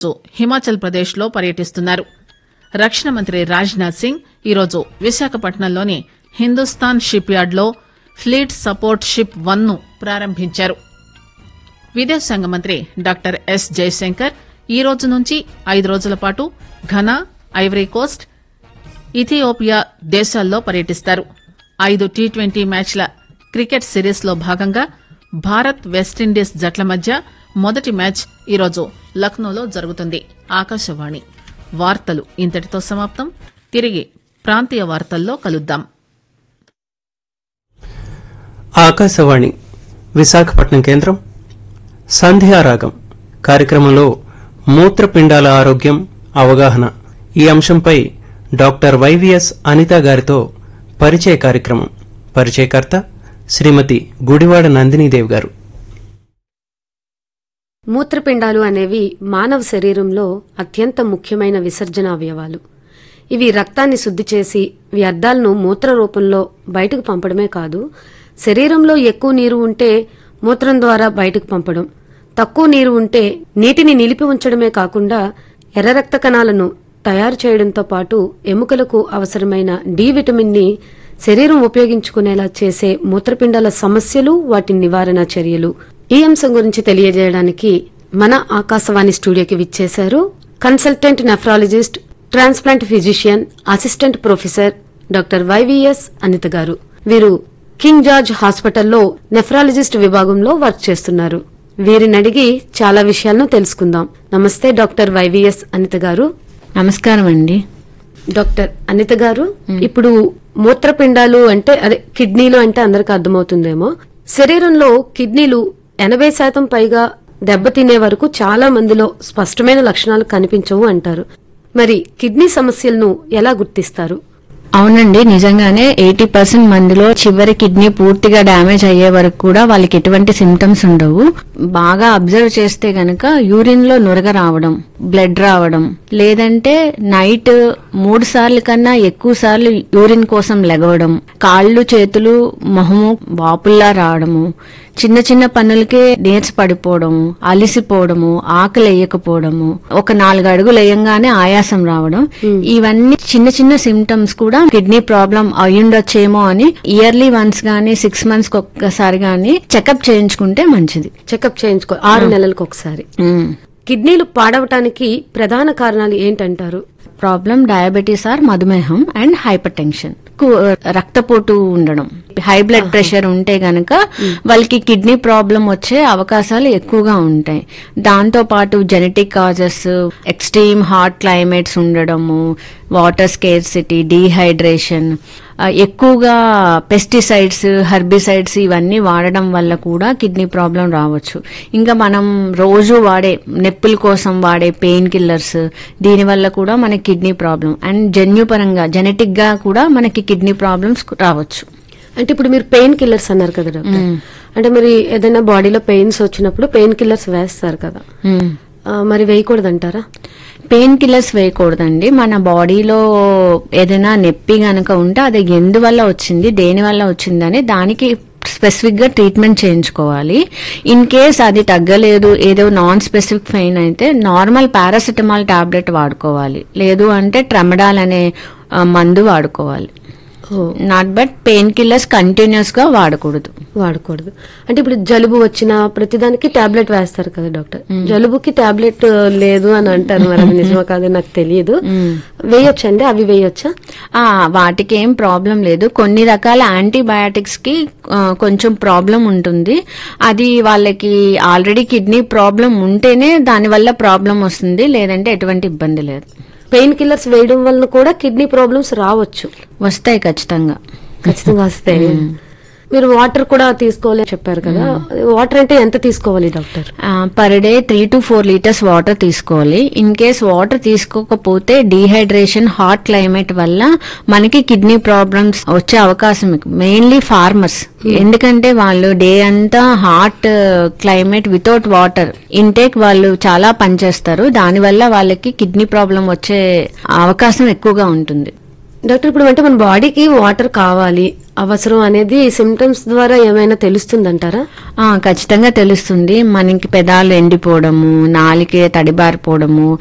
రోజు హిమాచల్ ప్రదేశ్ లో పర్యటిస్తున్నారు రక్షణ మంత్రి రాజ్నాథ్ సింగ్ ఈరోజు విశాఖపట్నంలోని హిందూస్థాన్ షిప్ యార్డ్ లో ఫ్లీట్ సపోర్ట్ షిప్ వన్ ను ప్రారంభించారు విదేశాంగ మంత్రి డాక్టర్ ఎస్ జయశంకర్ ఈ రోజు నుంచి ఐదు రోజుల పాటు ఘనా ఐవరీ కోస్ట్ ఇథియోపియా దేశాల్లో పర్యటిస్తారు ఐదు టీ ట్వంటీ మ్యాచ్ల క్రికెట్ సిరీస్ లో భాగంగా భారత్ వెస్టిండీస్ జట్ల మధ్య మొదటి మ్యాచ్ ఈరోజు లక్నోలో జరుగుతుంది ఆకాశవాణి వార్తలు ఇంతటితో సమాప్తం తిరిగి ప్రాంతీయ వార్తల్లో కలుద్దాం ఆకాశవాణి విశాఖపట్నం కేంద్రం సంధ్యారాగం కార్యక్రమంలో మూత్రపిండాల ఆరోగ్యం అవగాహన ఈ అంశంపై డాక్టర్ వైవిఎస్ అనిత గారితో పరిచయ కార్యక్రమం పరిచయకర్త శ్రీమతి గుడివాడ నందినీదేవి గారు మూత్రపిండాలు అనేవి మానవ శరీరంలో అత్యంత ముఖ్యమైన విసర్జన అవయవాలు ఇవి రక్తాన్ని శుద్ధి చేసి వ్యర్థాలను మూత్ర రూపంలో బయటకు పంపడమే కాదు శరీరంలో ఎక్కువ నీరు ఉంటే మూత్రం ద్వారా బయటకు పంపడం తక్కువ నీరు ఉంటే నీటిని నిలిపి ఉంచడమే కాకుండా ఎర్ర రక్త కణాలను తయారు చేయడంతో పాటు ఎముకలకు అవసరమైన డి విటమిన్ ని శరీరం ఉపయోగించుకునేలా చేసే మూత్రపిండాల సమస్యలు వాటి నివారణ చర్యలు ఈ అంశం గురించి తెలియజేయడానికి మన ఆకాశవాణి స్టూడియోకి విచ్చేశారు consultant nephrologist transplant physician assistant professor doctor YVS Anitha garu వీరు కింగ్ జార్జ్ హాస్పిటల్లో నెఫ్రాలజిస్ట్ విభాగంలో వర్క్ చేస్తున్నారు వీరిని అడిగి చాలా విషయాలను తెలుసుకుందాం నమస్తే డాక్టర్ వైవిఎస్ అనిత గారు నమస్కారం అండి డాక్టర్ అనిత గారు ఇప్పుడు మూత్రపిండాలు అంటే అదే కిడ్నీలు అంటే అందరికి అర్థమవుతుందేమో శరీరంలో కిడ్నీలు ఎనభై శాతం పైగా దెబ్బతినే వరకు చాలా మందిలో స్పష్టమైన లక్షణాలు కనిపించవు అంటారు మరి కిడ్నీ సమస్యలను ఎలా గుర్తిస్తారు అవునండి నిజంగానే ఎయిటీ పర్సెంట్ మందిలో చివరి కిడ్నీ పూర్తిగా డ్యామేజ్ అయ్యే వరకు కూడా వాళ్ళకి ఎటువంటి సిమ్టమ్స్ ఉండవు బాగా అబ్జర్వ్ చేస్తే గనక యూరిన్ లో నురగ రావడం బ్లడ్ రావడం లేదంటే నైట్ మూడు సార్లు కన్నా ఎక్కువ సార్లు యూరిన్ కోసం లెగవడం కాళ్ళు చేతులు మొహము వాపుల్లా రావడము చిన్న చిన్న పనులకే నీరస పడిపోవడము అలిసిపోవడము ఆకలి వేయకపోవడము ఒక నాలుగు అడుగులు వేయంగానే ఆయాసం రావడం ఇవన్నీ చిన్న చిన్న సిమ్టమ్స్ కూడా కిడ్నీ ప్రాబ్లం అయ్యుండొచ్చేమో అని ఇయర్లీ వన్స్ గానీ సిక్స్ మంత్స్ ఒక్కసారి గానీ చెకప్ చేయించుకుంటే మంచిది చెకప్ చేయించుకో ఆరు నెలలకు ఒకసారి ఉమ్. కిడ్నీలు పాడవటానికి ప్రధాన కారణాలు ఏంటంటారు ప్రాబ్లం డయాబెటీస్ ఆర్ మధుమేహం అండ్ హైపర్ టెన్షన్ రక్తపోటు ఉండడం హై బ్లడ్ ప్రెషర్ ఉంటే గనక వాళ్ళకి కిడ్నీ ప్రాబ్లం వచ్చే అవకాశాలు ఎక్కువగా ఉంటాయి దాంతో పాటు genetic causes extreme hot climates ఉండడము వాటర్ స్కేర్సిటీ డీహైడ్రేషన్ ఎక్కువగా పెస్టిసైడ్స్ హర్బిసైడ్స్ ఇవన్నీ వాడడం వల్ల కూడా కిడ్నీ ప్రాబ్లం రావచ్చు ఇంకా మనం రోజు వాడే నొప్పుల కోసం వాడే పెయిన్ కిల్లర్స్ దీనివల్ల కూడా మనకి కిడ్నీ ప్రాబ్లం అండ్ జన్యుపరంగా జెనెటిక్ గా కూడా మనకి కిడ్నీ ప్రాబ్లమ్స్ రావచ్చు అంటే ఇప్పుడు మీరు పెయిన్ కిల్లర్స్ అన్నారు కదా డాక్టర్ అంటే మరి ఏదైనా బాడీలో పెయిన్స్ వచ్చినప్పుడు పెయిన్ కిల్లర్స్ వేస్తారు కదా మ్మ్. ఆ, మరి వేయకూడదంటారా పెయిన్ కిల్లర్స్ వేయకూడదండి మన బాడీలో ఏదైనా నొప్పి గనక ఉంటే అది ఎందువల్ల వచ్చింది దేని వల్ల వచ్చిందని దానికి స్పెసిఫిక్ గా ట్రీట్మెంట్ చేయించుకోవాలి ఇన్ కేస్ అది తగ్గలేదు ఏదో నాన్ స్పెసిఫిక్ పెయిన్ అయితే నార్మల్ పారాసిటమాల్ టాబ్లెట్ వాడుకోవాలి లేదు అంటే ట్రమడాల్ అనే ఆ, మందు వాడుకోవాలి oh not but painkillers continuous గా వాడకూడదు వాడకూడదు అంటే ఇప్పుడు జలుబు వచ్చిన ప్రతిదానికి టాబ్లెట్ వేస్తారు కదా డాక్టర్ జలుబుకి టాబ్లెట్ లేదు అని అంటారు మరి అది నిజమా కాదో నాకు తెలియదు వేయొచ్చండి అవి వేయొచ్చా ఆ వాటికి ఏం ప్రాబ్లం లేదు కొన్ని రకాల యాంటీబయాటిక్స్ కి ఆ, కొంచెం ప్రాబ్లం ఉంటుంది అది వాళ్ళకి ఆల్రెడీ కిడ్నీ ప్రాబ్లం ఉంటేనే దానివల్ల ప్రాబ్లం వస్తుంది లేదంటే ఎటువంటి ఇబ్బంది లేదు పెయిన్ కిల్లర్స్ వేయడం వలన కూడా కిడ్నీ ప్రాబ్లమ్స్ రావచ్చు వస్తాయి ఖచ్చితంగా ఖచ్చితంగా వస్తాయి మీరు వాటర్ కూడా తీసుకోవాలి చెప్పారు కదా వాటర్ అంటే ఎంత తీసుకోవాలి doctor per day three to four litres water తీసుకోవాలి ఇన్ కేస్ వాటర్ తీసుకోకపోతే డీహైడ్రేషన్ హాట్ క్లైమేట్ వల్ల మనకి కిడ్నీ ప్రాబ్లమ్స్ వచ్చే అవకాశం మెయిన్లీ ఫార్మర్స్ ఎందుకంటే వాళ్ళు డే అంతా hot climate without water intake వాళ్ళు చాలా పనిచేస్తారు దానివల్ల వాళ్ళకి కిడ్నీ ప్రాబ్లం వచ్చే అవకాశం ఎక్కువగా ఉంటుంది డాక్టర్ ఇప్పుడు అంటే మన బాడీకి వాటర్ కావాలి అవసరం అనేది సిమ్టమ్స్ ద్వారా ఏమైనా తెలుస్తుందంటారా ఆ, ఖచ్చితంగా తెలుస్తుంది మనకి పెదాలు ఎండిపోవడము నాలికే తడిబారిపోవడము